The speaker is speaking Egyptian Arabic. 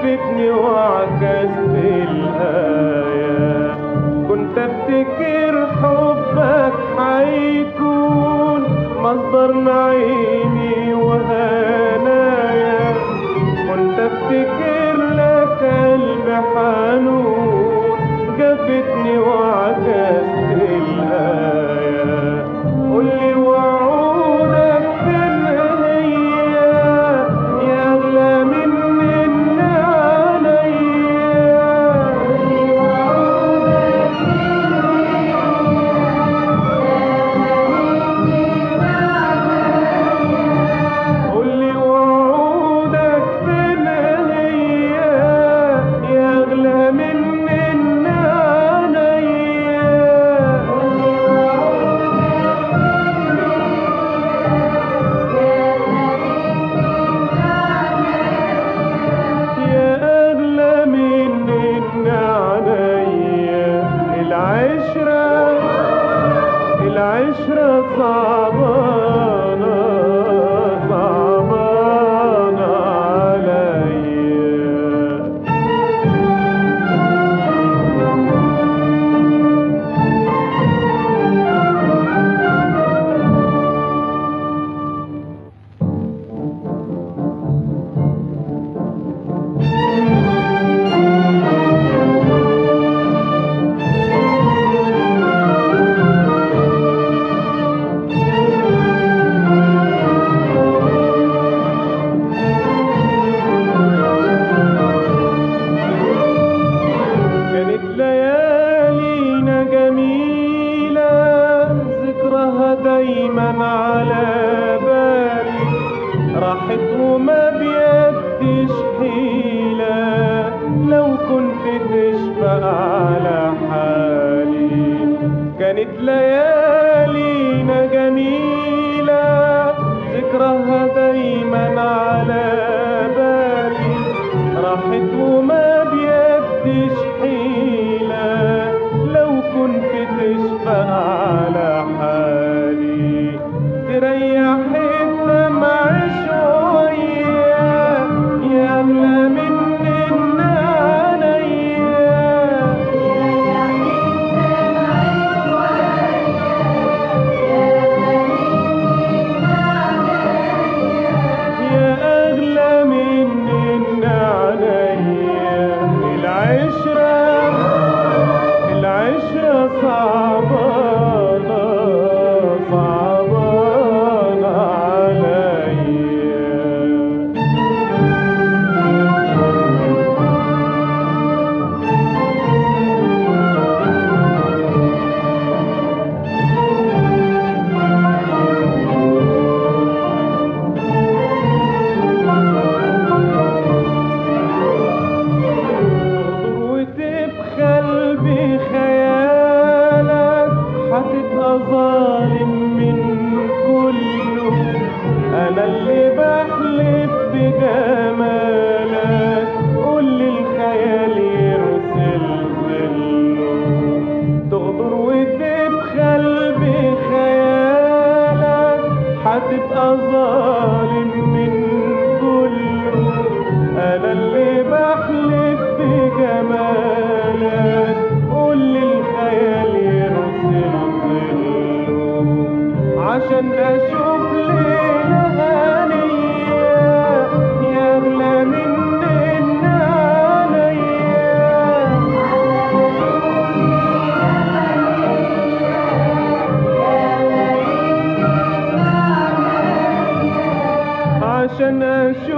جفتني وعكست الآية كنت افتكر حبك حيكون مصدر نعيمي وهنايا كنت افتكر لك قلب حنون جفتني وعكست الآية قولي وعودك فين هي يا أغلى من عليا قولي وعودك فين هي يا أغلى من يا أغلى من عليا العشرة العشرة صعبانة صعبانة عليا كانت ليالينا جميلة ذكرها دايما على بالي راحت وما بيدش حيلة لو كنت تشفى على حالي كانت ليالينا جميلة ذكرها دايما على بالي راحت وما بيدش حيلة لو كنت تشفى على حالي تريح الدمع شوية يا أغلى من يا أغلى من عليا العشرة العشرة صعبانة صعبانة عليا وتبخل بخيالك هتبقى ظالم من كله انا اللي بحلف بجمالك قول لي الخيال يرسل ظله تغدر وتبخل بخيالك هتبقى ظالم من كله انا اللي بحلف بجمالك قول لي الخيال يرسل ظله عشان اشوف ليلة هانية يا اغلى من عليا عشان اشوف